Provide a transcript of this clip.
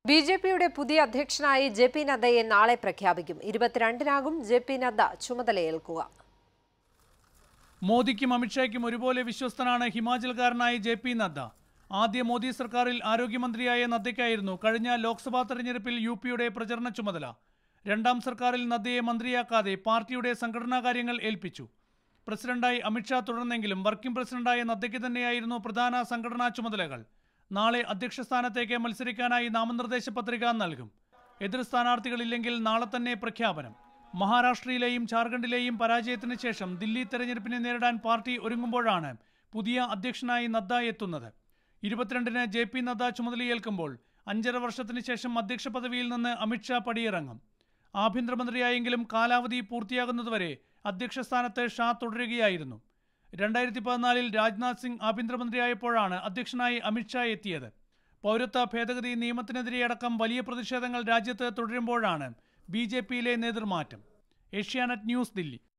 B J പിയുടെ പുതിയ അധ്യക്ഷനായി ജെ പി നദ്ദയെ നാളെ പ്രഖ്യാപിക്കും ഇരുപത്തിരണ്ടിനാകും ജെ പി നദ്ദ ചുമതലയേൽക്കുക മോദിക്കും അമിത്ഷായ്ക്കും ഒരുപോലെ വിശ്വസ്തനാണ് ഹിമാചൽകാരനായ ജെ പി നദ്ദ ആദ്യ മോദി സർക്കാരിൽ ആരോഗ്യമന്ത്രിയായ നദ്ദയ്ക്കായിരുന്നു കഴിഞ്ഞ ലോക്സഭാ തെരഞ്ഞെടുപ്പിൽ യു പിയുടെ പ്രചരണ ചുമതല രണ്ടാം സർക്കാരിൽ നദ്ദയെ മന്ത്രിയാക്കാതെ പാർട്ടിയുടെ സംഘടനാ കാര്യങ്ങൾ ഏൽപ്പിച്ചു പ്രസിഡന്റായി അമിത്ഷാ തുടർന്നെങ്കിലും വർക്കിംഗ് പ്രസിഡന്റായ നദ്ദയ്ക്ക് തന്നെയായിരുന്നു പ്രധാന സംഘടനാ ചുമതലകൾ നാളെ അധ്യക്ഷ സ്ഥാനത്തേക്ക് മത്സരിക്കാനായി നാമനിർദ്ദേശ പത്രിക നൽകും എതിർ സ്ഥാനാർത്ഥികളില്ലെങ്കിൽ നാളെ തന്നെ പ്രഖ്യാപനം മഹാരാഷ്ട്രയിലെയും ജാർഖണ്ഡിലെയും പരാജയത്തിന് ശേഷം ദില്ലി തെരഞ്ഞെടുപ്പിനെ നേരിടാൻ പാർട്ടി ഒരുങ്ങുമ്പോഴാണ് പുതിയ അധ്യക്ഷനായി നദ്ദ എത്തുന്നത് ഇരുപത്തിരണ്ടിന് ജെ പി നദ്ദ ചുമതലയേൽക്കുമ്പോൾ അഞ്ചര വർഷത്തിന് ശേഷം അധ്യക്ഷ പദവിയിൽ നിന്ന് അമിത്ഷാ പടിയിറങ്ങും ആഭ്യന്തരമന്ത്രിയായെങ്കിലും കാലാവധി പൂർത്തിയാകുന്നതുവരെ അധ്യക്ഷ സ്ഥാനത്ത് ഷാ തുടരുകയായിരുന്നു രണ്ടായിരത്തി പതിനാലിൽ രാജ്നാഥ് സിംഗ് ആഭ്യന്തരമന്ത്രിയായപ്പോഴാണ് അധ്യക്ഷനായി അമിത്ഷാ എത്തിയത് പൗരത്വ ഭേദഗതി നിയമത്തിനെതിരെയടക്കം വലിയ പ്രതിഷേധങ്ങൾ രാജ്യത്ത് തുടരുമ്പോഴാണ് ബി ജെ പിയിലെ നേതൃമാറ്റം ഏഷ്യാനെറ്റ് ന്യൂസ് ദില്ലി